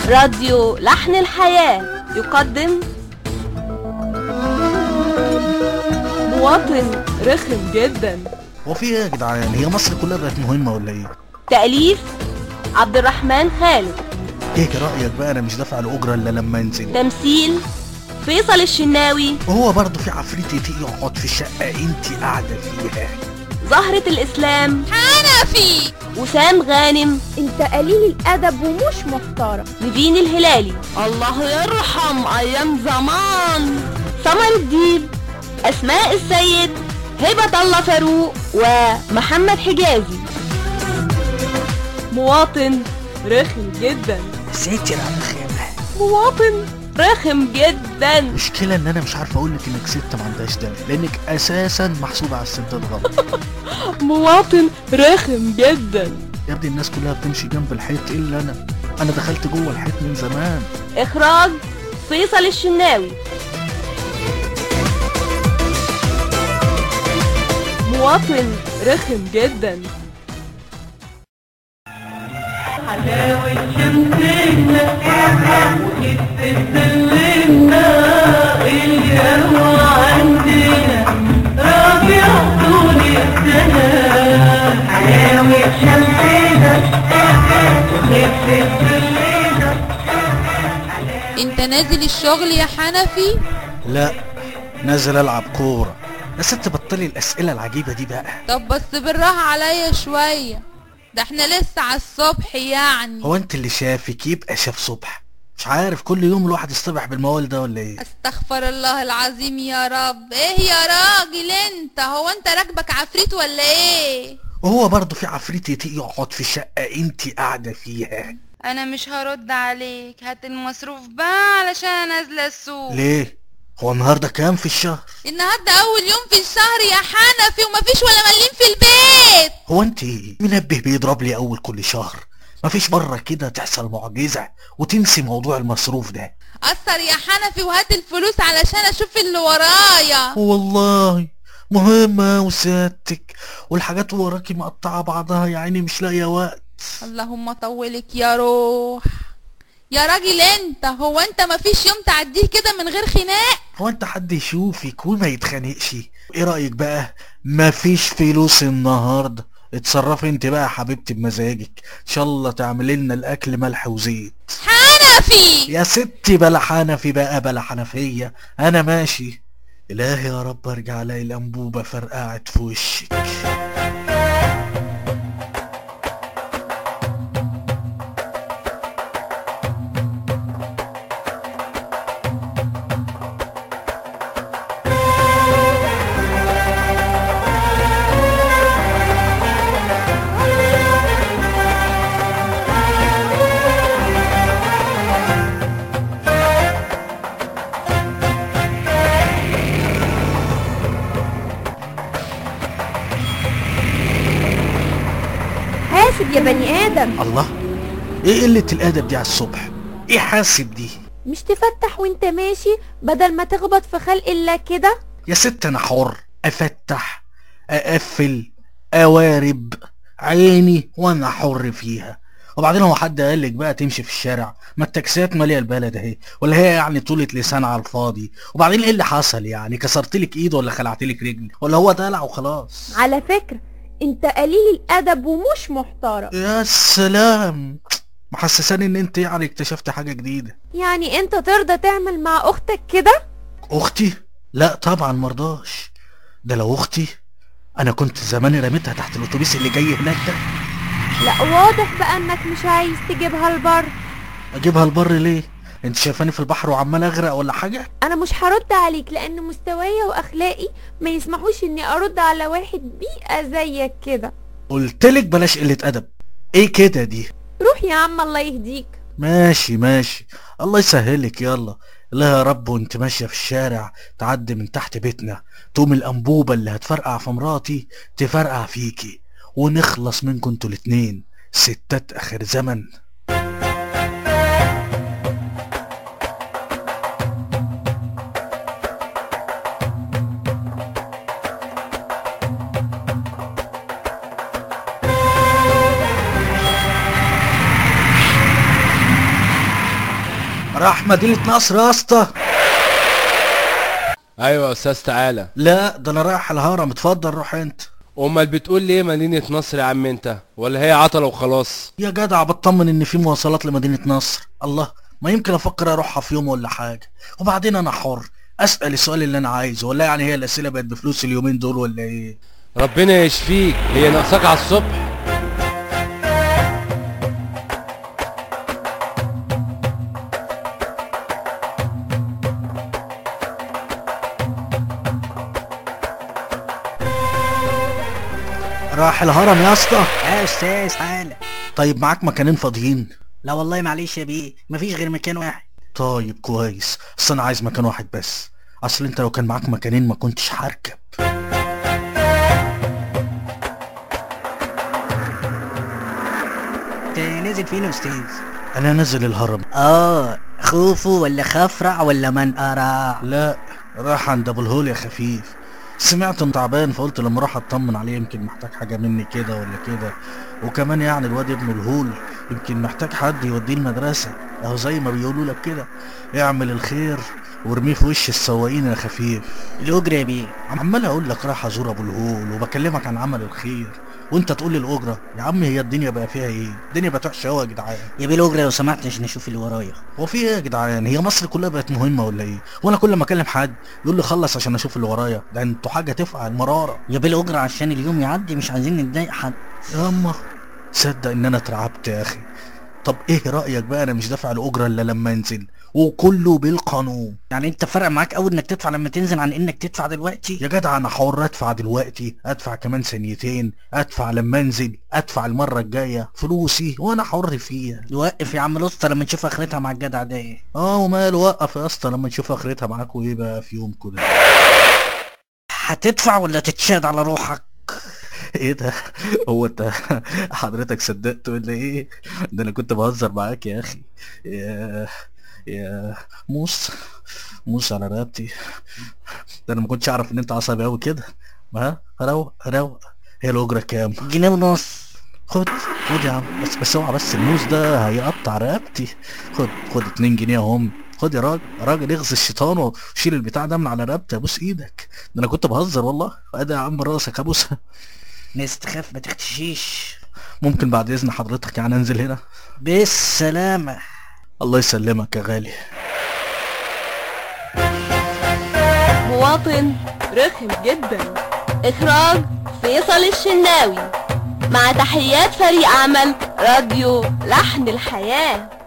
راديو لحن الحياة يقدم مواطن رخم جدا هو في ايه يا جدعان هي مصر كلها بقت مهمه ولا ايه تأليف عبد الرحمن خالد ايه رايك بقى انا مش دافع الاجره الا لما انزل تمثيل فيصل الشناوي وهو برضه في عفريت يتي يقعد في الشقه انت قاعده فيها زهرة الإسلام حنفي وسام غانم انت قليل الادب ومش محترم نيفين الهلالي الله يرحم أيام زمان سمر الديب أسماء السيد هبة الله فاروق ومحمد حجازي مواطن رخم جدا ساتر على الخيمه مواطن رخم جدا المشكله ان انا مش عارف اقول لك انك ست ما عندهاش دم لانك اساسا محسوبه على الستات غلط مواطن رخم جدا يا ابني الناس كلها بتمشي جنب الحيط الا انا انا دخلت جوه الحيط من زمان إخراج فيصل الشناوي مواطن رخم جدا انت نازل الشغل يا حنفي لا نازل العب كوره يا ست بطلي الاسئله العجيبه دي بقى طب بس بالراحة عليا شوية ده احنا لسه على الصبح يعني هو انت اللي شافك يبقى شاف صبح مش عارف كل يوم الواحد يصطبح بالموال ده ولا ايه استغفر الله العظيم يا رب ايه يا راجل انت هو انت راكبك عفريت ولا ايه وهو برضه في عفريت يتي يقعد في شقه انت قاعده فيها انا مش هرد عليك هات المصروف بقى علشان نازله السوق ليه هو النهارده كام في الشهر النهارده اول يوم في الشهر يا حنفي ومفيش ولا مليم في البيت هو انت منبه بيضرب لي اول كل شهر مفيش مرة كده تحصل معجزة وتنسي موضوع المصروف ده اثر يا حنفي وهات الفلوس علشان اشوف اللي ورايا والله مهمة وسيادتك والحاجات وراكي مقطعة بعضها يا عيني مش لاقية وقت اللهم طولك يا روح يا راجل انت هو انت مفيش يوم تعديه كده من غير خناق هو انت حد يشوفك وما يتخانقش ايه رأيك بقى مفيش فلوس النهاردة اتصرفي انت بقى يا حبيبتي بمزاجك ان شاء الله تعملي لنا الاكل ملح وزيت حنفي يا ستي بلا حنفي بقى بلا حنفية انا ماشي الهي يا رب ارجع الاقي الانبوبة فرقعت في وشك حاسب يا بني ادم الله ايه قلة الادب دي على الصبح ايه حاسب دي مش تفتح وانت ماشي بدل ما تخبط في خلق الله كده يا ست انا حر افتح اقفل اوارب عيني وانا حر فيها وبعدين هو حد قال لك بقى تمشي في الشارع ما التاكسيات ماليه البلد اهي ولا هي يعني طولة لسان على الفاضي وبعدين ايه اللي حصل يعني كسرت لك ايد ولا خلعت لك رجل ولا هو دلع وخلاص على فكرة انت قليل الادب ومش محترم يا سلام محسساني ان انت يعني اكتشفت حاجه جديده يعني انت ترضى تعمل مع اختك كده اختي لا طبعا مرضاش ده لو اختي انا كنت زماني رميتها تحت الاتوبيس اللي جاي هناك ده لا واضح بقى انك مش عايز تجيبها البر اجيبها البر ليه انت شايفاني في البحر وعمال اغرق ولا حاجه انا مش هرد عليك لان مستوايا واخلاقي ما يسمحوش اني ارد على واحد بيئة زيك كده قلتلك بلاش قله ادب ايه كده دي روح يا عم الله يهديك ماشي ماشي الله يسهلك يلا لا يا رب وانت ماشيه في الشارع تعدي من تحت بيتنا تقوم الانبوبه اللي هتفرقع في مراتي تفرقع فيكي ونخلص منكم انتوا الاتنين ستات اخر زمن راح مدينة نصر يا اسطى ايوه يا استاذ تعالى لا ده انا رايح الهرم اتفضل روح انت امال بتقول ليه مدينة نصر يا عم انت ولا هي عطلة وخلاص يا جدع بطمن ان في مواصلات لمدينة نصر الله ما يمكن افكر اروحها في يوم ولا حاجة وبعدين انا حر اسأل السؤال اللي انا عايزه ولا يعني هي الاسئلة بقت بفلوس اليومين دول ولا ايه ربنا يشفيك هي ناقصاك على الصبح راح الهرم يا اسطى يا استاذ تعالى طيب معاك مكانين فاضيين لا والله معلش يا بيه مفيش غير مكان واحد طيب كويس اصل انا عايز مكان واحد بس اصل انت لو كان معاك مكانين ما كنتش هركب انت نازل فين يا استاذ انا نازل الهرم اه خوفو ولا خفرع ولا منقرع لا راح عند ابو الهول يا خفيف سمعت انه تعبان فقلت لما اروح اطمن عليه يمكن محتاج حاجه مني كده ولا كده وكمان يعني الواد ابن الهول يمكن محتاج حد يوديه المدرسه اهو زي ما بيقولوا لك كده اعمل الخير وارميه في وش السواقين يا خفيف الاجر يا بيه عمال اقول لك راح ازور ابو الهول وبكلمك عن عمل الخير وانت تقول لي الاجره يا عم هي الدنيا بقى فيها ايه الدنيا بقت وحشه قوي يا جدعان يا بيه الاجر لو سمحت عشان اشوف اللي ورايا هو في ايه يا جدعان هي مصر كلها بقت مهمه ولا ايه وانا كل ما اكلم حد يقول لي خلص عشان اشوف اللي ورايا ده انتوا حاجه تفعل مراره يا بيه الاجر عشان اليوم يعدي مش عايزين نتضايق حد ياما تصدق ان انا اترعبت يا اخي طب ايه رايك بقى انا مش دافع الاجره الا لما انزل وكله بالقانون يعني انت فرق معاك قوي انك تدفع لما تنزل عن انك تدفع دلوقتي يا جدع انا حر ادفع دلوقتي ادفع كمان ثانيتين ادفع لما انزل ادفع المره الجايه فلوسي وانا حر فيها وقف يا عم الاسطى لما نشوف اخرتها مع الجدع ده ايه اه وماله وقف يا اسطى لما نشوف اخرتها معاكوا ايه بقى في يوم كده هتدفع ولا تتشاد على روحك ايه ده هو انت حضرتك صدقت ولا ايه ده انا كنت بهزر معاك يا اخي يا يا موس موس على رقبتي ده انا ما كنتش اعرف ان انت عصبي قوي كده ما روق روق هي الاجره كام جنيه ونص خد خد يا عم بس بس اوعى بس الموس ده هيقطع رقبتي خد خد 2 جنيه اهم خد يا راجل يا راجل اغزي الشيطان وشيل البتاع ده من على رقبتي ابوس ايدك ده انا كنت بهزر والله ادي يا عم راسك ابوسها ناس تخاف ما تختشيش ممكن بعد اذن حضرتك يعني انزل هنا بالسلامة الله يسلمك يا غالي مواطن رخم جدا اخراج فيصل الشناوي مع تحيات فريق عمل راديو لحن الحياه